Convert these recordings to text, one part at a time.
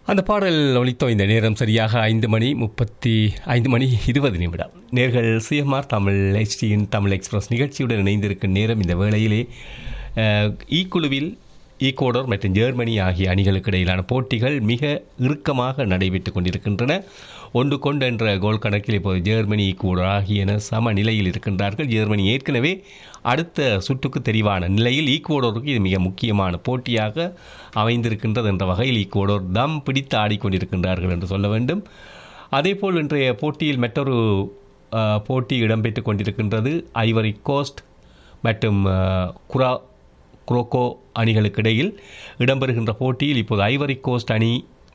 அந்த பாடல் ஒலித்தோ இந்த நேரம் சரியாக ஐந்து மணி முப்பத்தி ஐந்து மணி இருபது நிமிடம் நேர்கள் சிஎம்ஆர் தமிழ் ஹெச்டியின் தமிழ் எக்ஸ்பிரஸ் நிகழ்ச்சியுடன் இணைந்திருக்கும் நேரம் இந்த வேளையிலே அஹ், ஈ குழுவில் ஈக்குவடோர் மற்றும் ஜெர்மனி ஆகிய அணிகளுக்கு இடையிலான போட்டிகள் மிக இறுக்கமாக நடைபெற்றுக் கொண்டிருக்கின்றன ஒன்று கொண்டு என்ற கோல் கணக்கில் இப்போது ஜெர்மனி ஈக்குவடோர் ஆகியன சம நிலையில் இருக்கின்றார்கள் ஜெர்மனி ஏற்கனவே அடுத்த சுற்றுக்கு தெரிவான நிலையில் ஈக்குவடோருக்கு இது மிக முக்கியமான போட்டியாக அமைந்திருக்கின்றது என்ற வகையில் ஈக்குவடோர் தம் பிடித்து ஆடிக்கொண்டிருக்கின்றார்கள் என்று சொல்ல வேண்டும் அதேபோல் இன்றைய போட்டியில் மற்றொரு அஹ், போட்டி இடம்பெற்றுக் கொண்டிருக்கின்றது ஐவரி கோஸ்ட் மற்றும் அஹ், குரா குரோக்கோ அணிகளுக்கு இடையில் இடம்பெறுகின்ற போட்டியில் இப்போது ஐவரி கோஸ்ட் அணி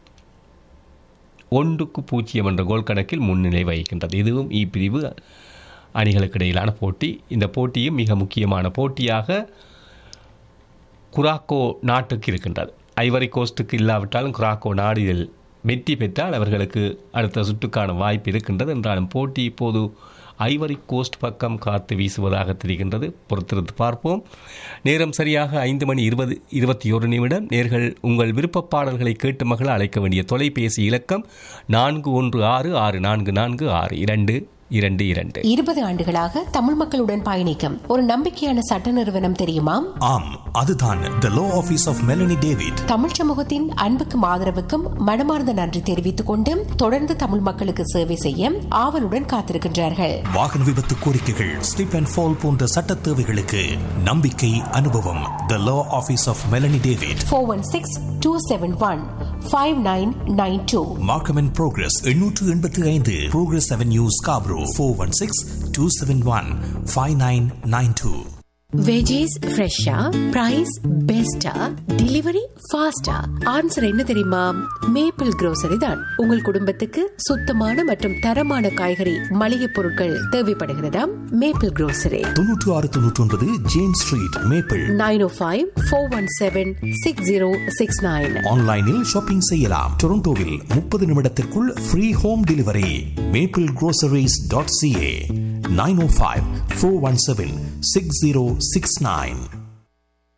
ஒன்றுக்கு பூஜ்ஜியம் என்ற கோல் கணக்கில் முன்னிலை வகிக்கின்றது இதுவும் இ பிரிவு அணிகளுக்கு இடையிலான போட்டி இந்த போட்டியும் மிக முக்கியமான போட்டியாக குராக்கோ நாட்டுக்கு இருக்கின்றது ஐவரி கோஸ்ட்டுக்கு இல்லாவிட்டாலும் குராக்கோ நாடு இதில் வெற்றி பெற்றால் அவர்களுக்கு அடுத்த சுற்றுக்கான வாய்ப்பு இருக்கின்றது என்றாலும் போட்டி இப்போது ஐவரி கோஸ்ட் பக்கம் காத்து வீசுவதாக தெரிகின்றது பொறுத்திருந்து பார்ப்போம் நேரம் சரியாக ஐந்து மணி இருபது இருபத்தி ஒரு நிமிடம் நேர்கள் உங்கள் விருப்ப பாடல்களை கேட்டு மகள அழைக்க வேண்டிய தொலைபேசி இலக்கம் நான்கு ஒன்று ஆறு ஆறு நான்கு நான்கு ஆறு இரண்டு இரண்டு இரண்டு இருபது ஆண்டுகளாக தமிழ் மக்களுடன் பயணிக்கும் ஒரு நம்பிக்கையான சட்ட நிறுவனம் தெரியுமா ஆம் அதுதான் the law office of Melanie David Tamil சமூகத்தின் அன்புக்கும் ஆதரவுக்கும் மனமார்ந்த நன்றி தெரிவித்துக் கொண்டு தொடர்ந்து தமிழ் மக்களுக்கு சேவை செய்ய ஆவலுடன் காத்திருக்கின்றார்கள் வாகன விபத்து கோரிக்கைகள் ஸ்லிப் அண்ட் ஃபால் போன்ற சட்ட தேவைகளுக்கு நம்பிக்கை அனுபவம் the law office of Melanie David four one six two seven one five nine nine two Markham and Progress எண்ணூற்று எண்பத்தி ஐந்து Progress Avenue Scarborough four one six two seven one five nine nine two veggies ஃப்ரெஷ்ஷா price பெஸ்டா delivery ஃபாஸ்டா answer என்ன தெரியுமா maple grocery தான் உங்கள் குடும்பத்துக்கு சுத்தமான மற்றும் தரமான காய்கறி மளிகை பொருட்கள் தேவைப்படுகிறதா மேப்பிள் grocery தொன்னூற்று ஆறு தொன்னூற்றி ஒன்பது James Street Maple nine O five four one seven six zero six nine ஆன்லைனில் ஷாப்பிங் செய்யலாம் டொரண்டோவில் முப்பது நிமிடத்திற்குள் free home delivery Maple groceries.ca dot C A nine O five four one seven six zero six nine